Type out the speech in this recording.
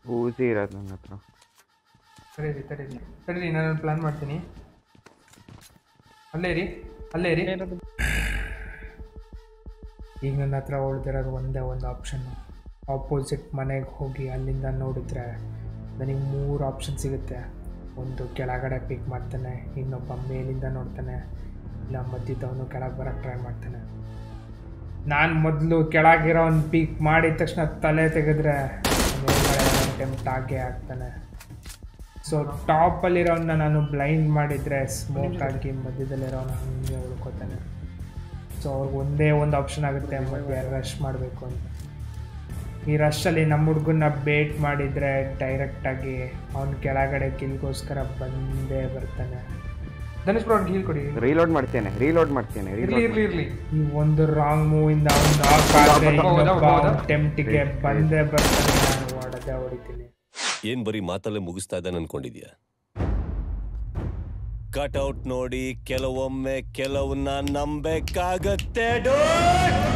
ಊಸಿ ಇರೋದು ನನ್ನ ಹತ್ರ ತಡೀರಿ ತಡೀರಿ ತಡೀರಿ ನಾನು ಪ್ಲಾನ್ ಮಾಡ್ತೀನಿ ಅಲ್ಲೇ ಇರಿ ಅಲ್ಲೇ ಇರಿ ಈಗ ನನ್ನ ಹತ್ರ ಉಳ್ದಿರೋದು ಒಂದೇ ಒಂದು ಆಪ್ಷನ್ನು ಆಪೋಸಿಟ್ ಮನೆಗೆ ಹೋಗಿ ಅಲ್ಲಿಂದ ನೋಡಿದ್ರೆ ನನಗೆ ಮೂರು ಆಪ್ಷನ್ ಸಿಗುತ್ತೆ ಒಂದು ಕೆಳಗಡೆ ಪಿಕ್ ಮಾಡ್ತಾನೆ ಇನ್ನೊಬ್ಬ ಮೇಲಿಂದ ನೋಡ್ತಾನೆ ಇಲ್ಲ ಮಧ್ಯದವನು ಕೆಳಗೆ ಬರೋಕ್ಕೆ ಟ್ರೈ ಮಾಡ್ತಾನೆ ನಾನು ಮೊದಲು ಕೆಳಗಿರೋ ಒಂದು ಪೀಕ್ ಮಾಡಿದ ತಕ್ಷಣ ತಲೆ ತೆಗೆದ್ರೆ ಮೇಲ್ಗಡೆ ಟೆಂಪ್ಟ್ ಆಗೇ ಆಗ್ತಾನೆ ಸೊ ಟಾಪಲ್ಲಿರೋನ್ನ ನಾನು ಬ್ಲೈಂಡ್ ಮಾಡಿದರೆ ಸ್ಮೋಕ್ ಆಗಿ ಮಧ್ಯದಲ್ಲಿರೋನ ಹಂಗೆ ಉಳ್ಕೋತಾನೆ ಸೊ ಅವ್ರಿಗೆ ಒಂದೇ ಒಂದು ಆಪ್ಷನ್ ಆಗುತ್ತೆ ಮಧ್ಯೆ ರಶ್ ಮಾಡಬೇಕು ಅಂತ ಈ ರಶಲ್ಲಿ ನಮ್ಮ ಹುಡುಗನ್ನ ಬೇಟ್ ಮಾಡಿದರೆ ಡೈರೆಕ್ಟಾಗಿ ಅವ್ನ ಕೆಳಗಡೆ ಕಿಲ್ಗೋಸ್ಕರ ಬಂದೇ ಬರ್ತಾನೆ ಧನುಷ್ ಬ್ರೋ ಹೀಲ್ ಕೊಡಿ ರೀಲೋಡ್ ಮಾಡ್ತೇನೆ ರೀಲೋಡ್ ಮಾಡ್ತೇನೆ ಇರ್ಲಿ ರೀಲೋಡ್ ಇರ್ಲಿ ಇರ್ಲಿ ಈ ಒಂದು ರಾಂಗ್ ಮೂವ್ ಇಂದ ಅವ್ನು ನಾಕ್ ಆದ್ರೆ ಇನ್ನೊಬ್ಬ ಟೆಂಪ್ಟಿಗೆ ಬಂದೇ ಬರ್ತಾನೆ ನಾನು ಹೊಡೆದೇ ಹೊಡಿತೀನಿ ಏನ್ ಬರೀ ಮಾತಲ್ಲೇ ಮುಗಿಸ್ತಾ ಇದ್ದಾನೆ ಅನ್ಕೊಂಡಿದ್ಯಾ ಕಟ್ಔಟ್ ನೋಡಿ ಕೆಲವೊಮ್ಮೆ ಕೆಲವನ್ನ ನಂಬೇಕಾಗತ್ತೆ dude.